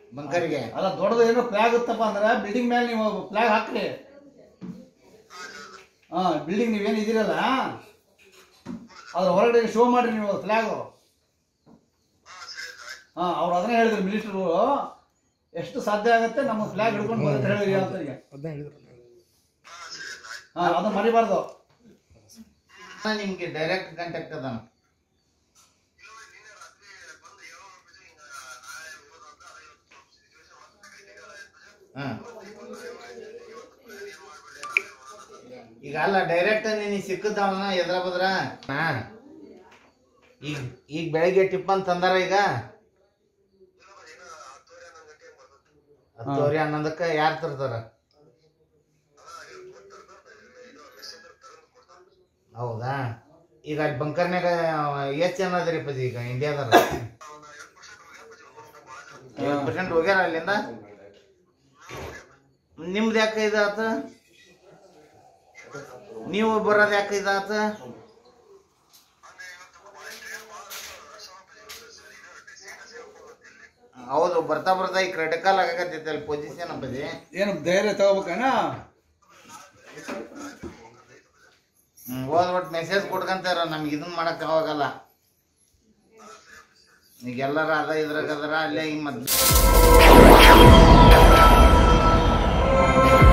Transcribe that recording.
ಬಂಕರಿಗೆ ಅಲ್ಲ ದೊಡ್ಡದು ಏನೋ ಫ್ಲಾಗ್ ಇತ್ತಪ್ಪ ಅಂದ್ರೆ ಬಿಲ್ಡಿಂಗ್ ಮೇಲೆ ನೀವು ಫ್ಲಾಗ್ ಹಾಕ್ರಿ ಹಾ ಬಿಲ್ಡಿಂಗ್ ನೀವೇನು ಇದೀರಲ್ಲ ಅದ್ರ ಹೊರಗಡೆ ಶೋ ಮಾಡ್ರಿ ನೀವು ಫ್ಲಾಗು ಹಾ ಅವ್ರು ಅದನ್ನೇ ಹೇಳಿದ್ರು ಮಿಲಿಟರು ಎಷ್ಟು ಸಾಧ್ಯ ಆಗುತ್ತೆ ನಮ್ಮ ಫ್ಲಾಗ್ ಹಿಡ್ಕೊಂಡು ಬಂದು ಹೇಳಿರಿ ಅಂತ ಈಗ ಹಾ ಅದನ್ನ ಮರಿಬಾರ್ದು ನಿಮ್ಗೆ ಡೈರೆಕ್ಟ್ ಕಾಂಟ್ಯಾಕ್ಟ್ ಅದಾನ ಹಾ ಈಗ ಅಲ್ಲ ಡೈರೆಕ್ಟ್ ನಿನಗೆ ಸಿಕ್ಕದವನ ಎದ್ರ ಬದ್ರ ಹಾ ಈಗ ಈಗ ಬೆಳಗ್ಗೆ ಟಿಪ್ಪನ್ ತಂದಾರ ಈಗ ಹತ್ತುವರೆ ಹನ್ನೊಂದಕ್ಕೆ ಯಾರು ತರ್ತಾರ ಹೌದಾ ಈಗ ಅಲ್ಲಿ ಬಂಕರ್ನ್ಯಾಗ ಎಷ್ಟು ಜನ ಅದ್ರಿ ಪದಿ ಈಗ ಇಂಡಿಯಾದಾರ ಐವತ್ತು ಪರ್ಸೆಂಟ್ ಹೋಗ್ಯಾರ ಅಲ್ಲಿಂದ ನಿಮ್ದು ಯಾಕೆ ಇದಾತ ನೀವು ಬರೋದು ಯಾಕೆ ಇದಾತ ಹೌದು ಬರ್ತಾ ಬರ್ತಾ ಈ ಕ್ರಿಟಿಕಲ್ ಆಗಕತ್ತೈತೆ ಅಲ್ಲಿ ಪೊಸಿಷನ್ ಅಪ್ಪದಿ ಏನು ಧೈರ್ಯ ತಗೋಬೇಕಣ್ಣ ಹ್ಮ್ ಹೋದ್ ಒಟ್ಟು ಮೆಸೇಜ್ ಕೊಡ್ಕಂತಾರ ನಮ್ಗೆ ಇದನ್ನ ಮಾಡಕ್ ಅವಾಗಲ್ಲ ಈಗ ಎಲ್ಲರ ಅದ ಇದ್ರಾಗ ಅದರ ಅಲ್ಲೇ ಈಗ ಮತ್ತೆ